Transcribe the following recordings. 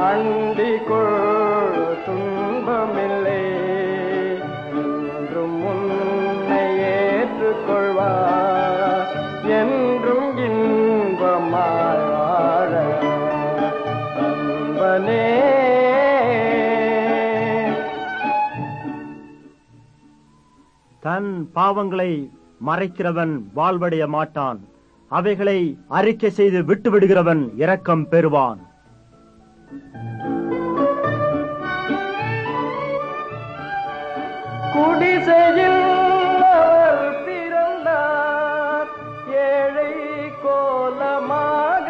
அண்டிக்குள் துன்பமில்லை என்றும் உன்னை ஏற்றுக்கொள்வார் என்றும் இன்பமாய் வாழ அன்பனே தன் பாவங்களை மறைக்கிறவன் வாழ்வடைய மாட்டான் அவைகளை அறிக்கை செய்து விட்டுவிடுகிறவன் இரக்கம் பெறுவான் குடிசையில் அவர் பிறந்தார் ஏழை கோலமாக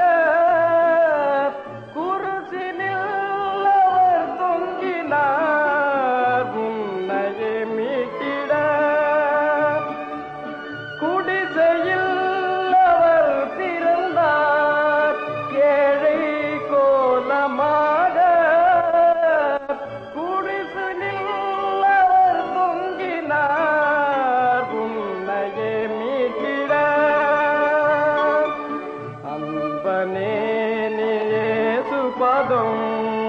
குருசினில் அவர் தொங்கினார் உன்னையே மீட்டிட குடிசையில் அவர் பிறந்தார் ஏழை கோலமாக குடிசையில் அவர் தொங்கினார் உன்னையே மீட்டிட அன்பனே சுபதம்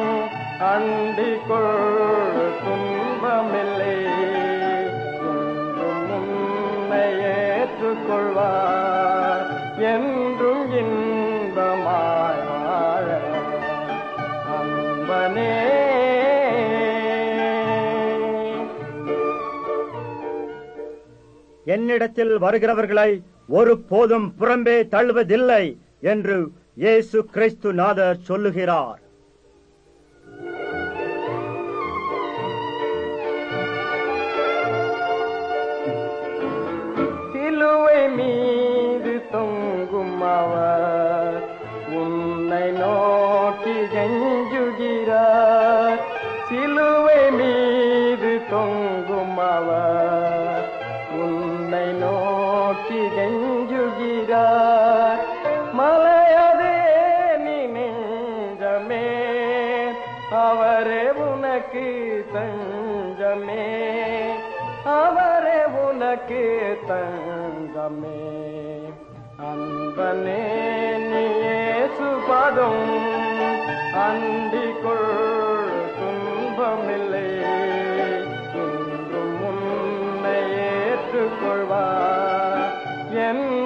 அண்டிக்கொள் துன்பமில்லை என்றும் உன்னை ஏற்றுக்கொள்வார் என்றும் இன்பமாய் வாழ அன்பனே என்னிடத்தில் வருகிறவர்களை ஒரு போதும் புறம்பே தள்ளுவதில்லை என்று இயேசு கிறிஸ்து நாதர் சொல்லுகிறார் சிலுவை மீது தொங்கும் அவர் உன்னை நோக்கி கெஞ்சுகிறார் சிலுவை மீது தொங்கும் அவர் உன்னை நோக்கி கெஞ்சுகிறார் மலையதே நீ நெஞ்சமே அவரே உனக்கு தஞ்சமே அவரே உனக்கு தங்கமே அன்பனே நீயே சுபதம் அண்டிக்குள் துன்பமில்லை என்றும் உன்னை ஏற்றுக்கொள்வார் என்